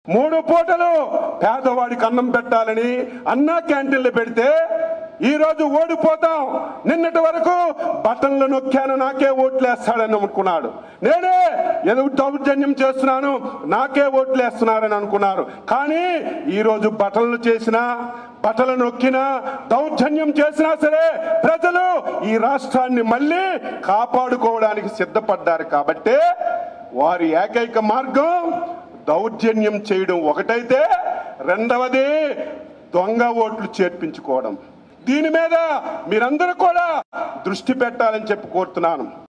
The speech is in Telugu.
మూడు పూటలు పేదవాడికి అన్నం పెట్టాలని అన్నా క్యాంటీన్లు పెడితే ఈ రోజు ఓడిపోతాం నిన్నటి వరకు బటన్లు నొక్కాను నాకే ఓట్లేస్తాడని అనుకున్నాడు నేనే ఏదో దౌర్జన్యం చేస్తున్నాను నాకే ఓట్లేస్తున్నారని అనుకున్నారు కానీ ఈ రోజు బటన్లు చేసినా బట్టలు నొక్కినా దౌర్జన్యం చేసినా సరే ప్రజలు ఈ రాష్ట్రాన్ని మళ్ళీ కాపాడుకోవడానికి సిద్ధపడ్డారు కాబట్టే వారి ఏకైక మార్గం దౌర్జన్యం చేయడం ఒకటైతే రెండవది దొంగ ఓట్లు చేర్పించుకోవడం దీని మీద మీరందరూ కూడా దృష్టి పెట్టాలని చెప్పి కోరుతున్నాను